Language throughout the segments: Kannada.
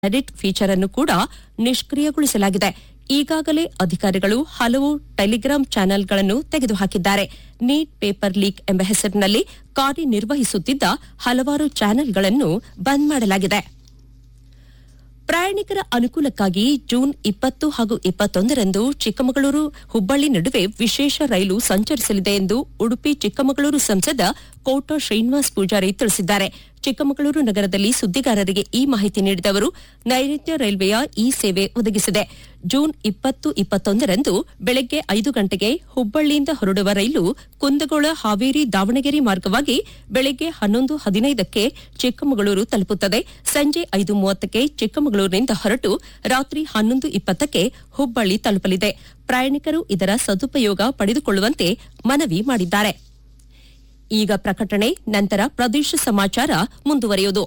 ಎಡಿಟ್ ಫೀಚರ್ ಅನ್ನು ಕೂಡ ನಿಷ್ಕ್ರಿಯಗೊಳಿಸಲಾಗಿದೆ ಈಗಾಗಲೇ ಅಧಿಕಾರಿಗಳು ಹಲವು ಟೆಲಿಗ್ರಾಂ ಚಾನೆಲ್ಗಳನ್ನು ತೆಗೆದುಹಾಕಿದ್ದಾರೆ ನೀಟ್ ಪೇಪರ್ ಲೀಕ್ ಎಂಬ ಹೆಸರಿನಲ್ಲಿ ಕಾರ್ಯನಿರ್ವಹಿಸುತ್ತಿದ್ದ ಹಲವಾರು ಚಾನೆಲ್ಗಳನ್ನು ಬಂದ್ ಮಾಡಲಾಗಿದೆ ಪ್ರಯಾಣಿಕರ ಅನುಕೂಲಕ್ಕಾಗಿ ಜೂನ್ ಇಪ್ಪತ್ತು ಹಾಗೂ ಇಪ್ಪತ್ತೊಂದರಂದು ಚಿಕ್ಕಮಗಳೂರು ಹುಬ್ಬಳ್ಳಿ ನಡುವೆ ವಿಶೇಷ ರೈಲು ಸಂಚರಿಸಲಿದೆ ಎಂದು ಉಡುಪಿ ಚಿಕ್ಕಮಗಳೂರು ಸಂಸದ ಕೋಟ ಶ್ರೀನಿವಾಸ್ ಪೂಜಾರಿ ತಿಳಿಸಿದ್ದಾರೆ ಚಿಕ್ಕಮಗಳೂರು ನಗರದಲ್ಲಿ ಸುದ್ದಿಗಾರರಿಗೆ ಈ ಮಾಹಿತಿ ನೀಡಿದ ಅವರು ನೈಋತ್ಯ ರೈಲ್ವೆಯ ಈ ಸೇವೆ ಒದಗಿಸಿದೆ ಜೂನ್ ಇಪ್ಪತ್ತು ಇಪ್ಪತ್ತೊಂದರಂದು ಬೆಳಗ್ಗೆ ಐದು ಗಂಟೆಗೆ ಹುಬ್ಬಳ್ಳಿಯಿಂದ ಹೊರಡುವ ರೈಲು ಕುಂದಗೋಳ ಹಾವೇರಿ ದಾವಣಗೆರೆ ಮಾರ್ಗವಾಗಿ ಬೆಳಗ್ಗೆ ಹನ್ನೊಂದು ಹದಿನೈದಕ್ಕೆ ಚಿಕ್ಕಮಗಳೂರು ತಲುಪುತ್ತದೆ ಸಂಜೆ ಐದು ಮೂವತ್ತಕ್ಕೆ ಚಿಕ್ಕಮಗಳೂರಿನಿಂದ ಹೊರಟು ರಾತ್ರಿ ಹನ್ನೊಂದು ಇಪ್ಪತ್ತಕ್ಕೆ ಹುಬ್ಬಳ್ಳಿ ತಲುಪಲಿದೆ ಪ್ರಯಾಣಿಕರು ಇದರ ಸದುಪಯೋಗ ಪಡೆದುಕೊಳ್ಳುವಂತೆ ಮನವಿ ಮಾಡಿದ್ದಾರೆ ಈಗ ಪ್ರಕಟಣೆ ನಂತರ ಪ್ರದೇಶ ಸಮಾಚಾರ ಮುಂದುವರಿಯುವುದು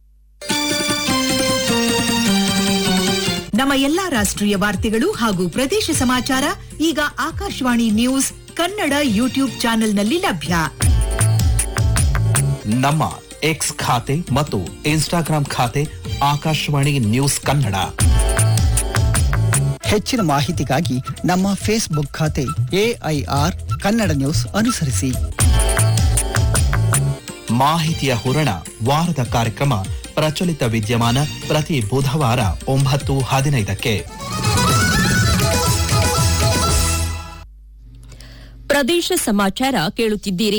ನಮ್ಮ ಎಲ್ಲಾ ರಾಷ್ಟ್ರೀಯ ವಾರ್ತೆಗಳು ಹಾಗೂ ಪ್ರದೇಶ ಸಮಾಚಾರ ಈಗ ಆಕಾಶವಾಣಿ ನ್ಯೂಸ್ ಕನ್ನಡ ಯೂಟ್ಯೂಬ್ ಚಾನೆಲ್ನಲ್ಲಿ ಲಭ್ಯ ನಮ್ಮ ಎಕ್ಸ್ ಖಾತೆ ಮತ್ತು ಇನ್ಸ್ಟಾಗ್ರಾಂ ಖಾತೆ ಆಕಾಶವಾಣಿ ನ್ಯೂಸ್ ಕನ್ನಡ ಹೆಚ್ಚಿನ ಮಾಹಿತಿಗಾಗಿ ನಮ್ಮ ಫೇಸ್ಬುಕ್ ಖಾತೆ ಎಐಆರ್ ಕನ್ನಡ ನ್ಯೂಸ್ ಅನುಸರಿಸಿ ಮಾಹಿತಿಯ ಹೂರಣ ವಾರದ ಕಾರ್ಯಕ್ರಮ ಪ್ರಚಲಿತ ವಿದ್ಯಮಾನ ಪ್ರತಿ ಬುಧವಾರ ಒಂಬತ್ತು ಹದಿನೈದಕ್ಕೆ ಪ್ರದೇಶ ಸಮಾಚಾರ ಕೇಳುತ್ತಿದ್ದೀರಿ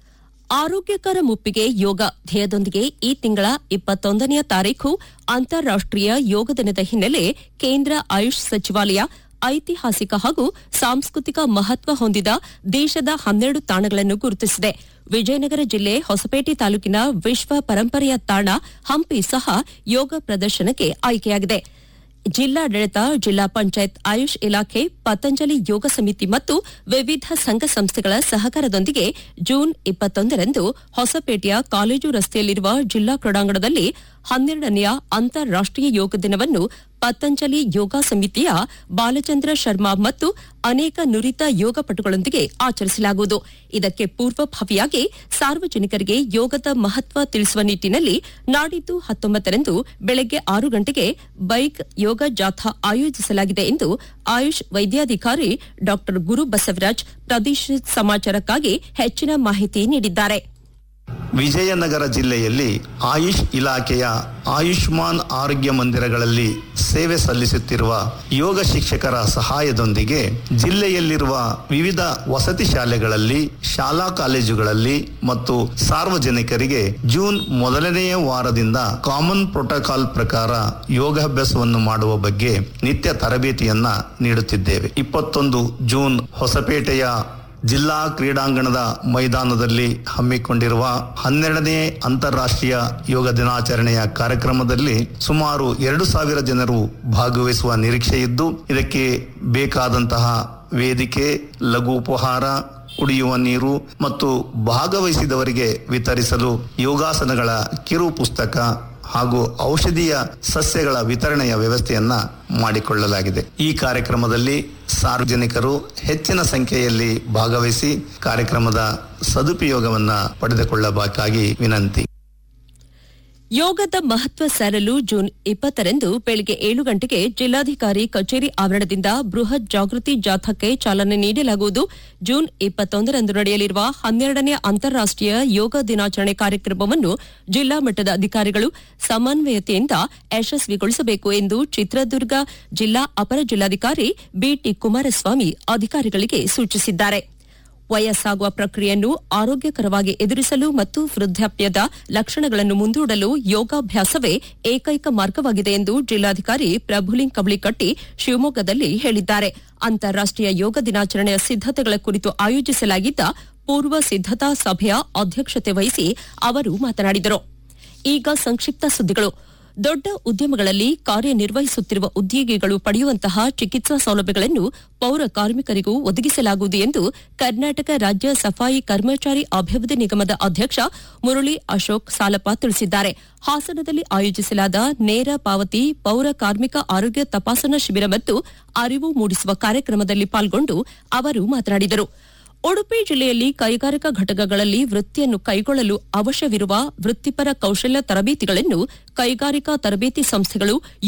ಆರೋಗ್ಯಕರ ಮುಪ್ಪಿಗೆ ಯೋಗ ಧ್ಯೇಯದೊಂದಿಗೆ ಈ ತಿಂಗಳ ಇಪ್ಪತ್ತೊಂದನೆಯ ತಾರೀಖು ಅಂತಾರಾಷ್ಟೀಯ ಯೋಗ ದಿನದ ಹಿನ್ನೆಲೆ ಕೇಂದ್ರ ಆಯುಷ್ ಸಚಿವಾಲಯ ಐತಿಹಾಸಿಕ ಹಾಗೂ ಸಾಂಸ್ಕೃತಿಕ ಮಹತ್ವ ಹೊಂದಿದ ದೇಶದ ಹನ್ನೆರಡು ತಾಣಗಳನ್ನು ಗುರುತಿಸಿದೆ ವಿಜಯನಗರ ಜಿಲ್ಲೆ ಹೊಸಪೇಟೆ ತಾಲೂಕಿನ ವಿಶ್ವ ಪರಂಪರೆಯ ತಾಣ ಹಂಪಿ ಸಹ ಯೋಗ ಪ್ರದರ್ಶನಕ್ಕೆ ಆಯ್ಕೆಯಾಗಿದೆ ಜಿಲ್ಲಾಡಳಿತ ಜಿಲ್ಲಾ ಪಂಚಾಯತ್ ಆಯುಷ್ ಇಲಾಖೆ ಪತಂಜಲಿ ಯೋಗ ಸಮಿತಿ ಮತ್ತು ವಿವಿಧ ಸಂಘ ಸಂಸ್ಥೆಗಳ ಸಹಕಾರದೊಂದಿಗೆ ಜೂನ್ ಇಪ್ಪತ್ತೊಂದರಂದು ಹೊಸಪೇಟೆಯ ಕಾಲೇಜು ರಸ್ತೆಯಲ್ಲಿರುವ ಜಿಲ್ಲಾ ಕ್ರೀಡಾಂಗಣದಲ್ಲಿ ಹನ್ನೆರಡನೆಯ ಅಂತಾರಾಷ್ಟೀಯ ಯೋಗ ದಿನವನ್ನು ಪತಂಜಲಿ ಯೋಗ ಸಮಿತಿಯ ಬಾಲಚಂದ್ರ ಶರ್ಮಾ ಮತ್ತು ಅನೇಕ ನುರಿತ ಯೋಗಪಟುಗಳೊಂದಿಗೆ ಆಚರಿಸಲಾಗುವುದು ಇದಕ್ಕೆ ಪೂರ್ವಭಾವಿಯಾಗಿ ಸಾರ್ವಜನಿಕರಿಗೆ ಯೋಗದ ಮಹತ್ವ ತಿಳಿಸುವ ನಿಟ್ಟಿನಲ್ಲಿ ನಾಡಿದ್ದು ಹತ್ತೊಂಬತ್ತರಂದು ಬೆಳಗ್ಗೆ ಆರು ಗಂಟೆಗೆ ಬೈಕ್ ಯೋಗ ಜಾಥಾ ಆಯೋಜಿಸಲಾಗಿದೆ ಎಂದು ಆಯುಷ್ ವೈದ್ಯಾಧಿಕಾರಿ ಡಾ ಗುರು ಬಸವರಾಜ್ ಪ್ರದೇಶ ಸಮಾಚಾರಕ್ಕಾಗಿ ಹೆಚ್ಚಿನ ಮಾಹಿತಿ ನೀಡಿದ್ದಾರೆ ವಿಜಯನಗರ ಜಿಲ್ಲೆಯಲ್ಲಿ ಆಯುಷ್ ಇಲಾಖೆಯ ಆಯುಷ್ಮಾನ್ ಆರೋಗ್ಯ ಮಂದಿರಗಳಲ್ಲಿ ಸೇವೆ ಸಲ್ಲಿಸುತ್ತಿರುವ ಯೋಗ ಶಿಕ್ಷಕರ ಸಹಾಯದೊಂದಿಗೆ ಜಿಲ್ಲೆಯಲ್ಲಿರುವ ವಿವಿಧ ವಸತಿ ಶಾಲೆಗಳಲ್ಲಿ ಶಾಲಾ ಕಾಲೇಜುಗಳಲ್ಲಿ ಮತ್ತು ಸಾರ್ವಜನಿಕರಿಗೆ ಜೂನ್ ಮೊದಲನೆಯ ವಾರದಿಂದ ಕಾಮನ್ ಪ್ರೋಟೋಕಾಲ್ ಪ್ರಕಾರ ಯೋಗಾಭ್ಯಾಸವನ್ನು ಮಾಡುವ ಬಗ್ಗೆ ನಿತ್ಯ ತರಬೇತಿಯನ್ನ ನೀಡುತ್ತಿದ್ದೇವೆ ಇಪ್ಪತ್ತೊಂದು ಜೂನ್ ಹೊಸಪೇಟೆಯ ಜಿಲ್ಲಾ ಕ್ರೀಡಾಂಗಣದ ಮೈದಾನದಲ್ಲಿ ಹಮ್ಮಿಕೊಂಡಿರುವ ಹನ್ನೆರಡನೇ ಅಂತಾರಾಷ್ಟ್ರೀಯ ಯೋಗ ದಿನಾಚರಣೆಯ ಕಾರ್ಯಕ್ರಮದಲ್ಲಿ ಸುಮಾರು ಎರಡು ಸಾವಿರ ಜನರು ಭಾಗವಹಿಸುವ ನಿರೀಕ್ಷೆ ಇದ್ದು ಇದಕ್ಕೆ ಬೇಕಾದಂತಹ ವೇದಿಕೆ ಲಘು ಉಪಹಾರ ಕುಡಿಯುವ ನೀರು ಮತ್ತು ಭಾಗವಹಿಸಿದವರಿಗೆ ವಿತರಿಸಲು ಯೋಗಾಸನಗಳ ಕಿರು ಪುಸ್ತಕ ಹಾಗೂ ಔಷಧೀಯ ಸಸ್ಯಗಳ ವಿತರಣೆಯ ವ್ಯವಸ್ಥೆಯನ್ನ ಮಾಡಿಕೊಳ್ಳಲಾಗಿದೆ ಈ ಕಾರ್ಯಕ್ರಮದಲ್ಲಿ ಸಾರ್ವಜನಿಕರು ಹೆಚ್ಚಿನ ಸಂಖ್ಯೆಯಲ್ಲಿ ಭಾಗವಹಿಸಿ ಕಾರ್ಯಕ್ರಮದ ಸದುಪಯೋಗವನ್ನ ಪಡೆದುಕೊಳ್ಳಬೇಕಾಗಿ ವಿನಂತಿ ಯೋಗದ ಮಹತ್ವ ಸಾರಲು ಜೂನ್ ಇಪ್ಪತ್ತರಂದು ಬೆಳಗ್ಗೆ ಏಳು ಗಂಟೆಗೆ ಜಿಲ್ಲಾಧಿಕಾರಿ ಕಚೇರಿ ಆವರಣದಿಂದ ಬೃಹತ್ ಜಾಗೃತಿ ಜಾಥಾಕ್ಕೆ ಚಾಲನೆ ನೀಡಲಾಗುವುದು ಜೂನ್ ಇಪ್ಪತ್ತೊಂದರಂದು ನಡೆಯಲಿರುವ ಹನ್ನೆರಡನೇ ಅಂತಾರಾಷ್ಟೀಯ ಯೋಗ ದಿನಾಚರಣೆ ಕಾರ್ಯಕ್ರಮವನ್ನು ಜಿಲ್ಲಾ ಮಟ್ಟದ ಅಧಿಕಾರಿಗಳು ಸಮನ್ವಯತೆಯಿಂದ ಯಶಸ್ವಿಗೊಳಿಸಬೇಕು ಎಂದು ಚಿತ್ರದುರ್ಗ ಜಿಲ್ಲಾ ಅಪರ ಜಿಲ್ಲಾಧಿಕಾರಿ ಬಿಟಿ ಕುಮಾರಸ್ವಾಮಿ ಅಧಿಕಾರಿಗಳಿಗೆ ಸೂಚಿಸಿದ್ದಾರೆ ವಯಸ್ಸಾಗುವ ಪ್ರಕ್ರಿಯೆಯನ್ನು ಆರೋಗ್ಯಕರವಾಗಿ ಎದುರಿಸಲು ಮತ್ತು ವೃದ್ಧಾಪ್ಯದ ಲಕ್ಷಣಗಳನ್ನು ಮುಂದೂಡಲು ಯೋಗಾಭ್ಯಾಸವೇ ಏಕೈಕ ಮಾರ್ಗವಾಗಿದೆ ಎಂದು ಜಿಲ್ಲಾಧಿಕಾರಿ ಪ್ರಭುಲಿಂಗ್ ಕಬಳಿಕಟ್ಟಿ ಶಿವಮೊಗ್ಗದಲ್ಲಿ ಹೇಳಿದ್ದಾರೆ ಅಂತಾರಾಷ್ಟೀಯ ಯೋಗ ದಿನಾಚರಣೆಯ ಸಿದ್ದತೆಗಳ ಕುರಿತು ಆಯೋಜಿಸಲಾಗಿದ್ದ ಪೂರ್ವ ಸಿದ್ದತಾ ಸಭೆಯ ಅಧ್ಯಕ್ಷತೆ ವಹಿಸಿ ಅವರು ಮಾತನಾಡಿದರು ಈಗ ಸಂಕ್ಷಿಪ್ತ ಸುದ್ದಿಗಳು ದೊಡ್ಡ ಉದ್ಯಮಗಳಲ್ಲಿ ಕಾರ್ಯನಿರ್ವಹಿಸುತ್ತಿರುವ ಉದ್ಯೋಗಿಗಳು ಪಡೆಯುವಂತಹ ಚಿಕಿತ್ಸಾ ಸೌಲಭ್ಯಗಳನ್ನು ಪೌರ ಕಾರ್ಮಿಕರಿಗೂ ಒದಗಿಸಲಾಗುವುದು ಎಂದು ಕರ್ನಾಟಕ ರಾಜ್ಯ ಸಫಾಯಿ ಕರ್ಮಚಾರಿ ಅಭಿವೃದ್ಧಿ ನಿಗಮದ ಅಧ್ಯಕ್ಷ ಮುರಳಿ ಅಶೋಕ್ ಸಾಲಪ ತಿಳಿಸಿದ್ದಾರೆ ಹಾಸನದಲ್ಲಿ ಆಯೋಜಿಸಲಾದ ನೇರ ಪಾವತಿ ಪೌರ ಕಾರ್ಮಿಕ ಆರೋಗ್ಯ ತಪಾಸಣಾ ಶಿಬಿರ ಮತ್ತು ಅರಿವು ಮೂಡಿಸುವ ಕಾರ್ಯಕ್ರಮದಲ್ಲಿ ಪಾಲ್ಗೊಂಡು ಅವರು ಮಾತನಾಡಿದರು ಉಡುಪಿ ಜಿಲ್ಲೆಯಲ್ಲಿ ಕೈಗಾರಿಕಾ ಘಟಕಗಳಲ್ಲಿ ವೃತ್ತಿಯನ್ನು ಕೈಗೊಳ್ಳಲು ಅವಶ್ಯವಿರುವ ವೃತ್ತಿಪರ ಕೌಶಲ್ಯ ತರಬೇತಿಗಳನ್ನು ಕೈಗಾರಿಕಾ ತರಬೇತಿ ಸಂಸ್ಥೆಗಳು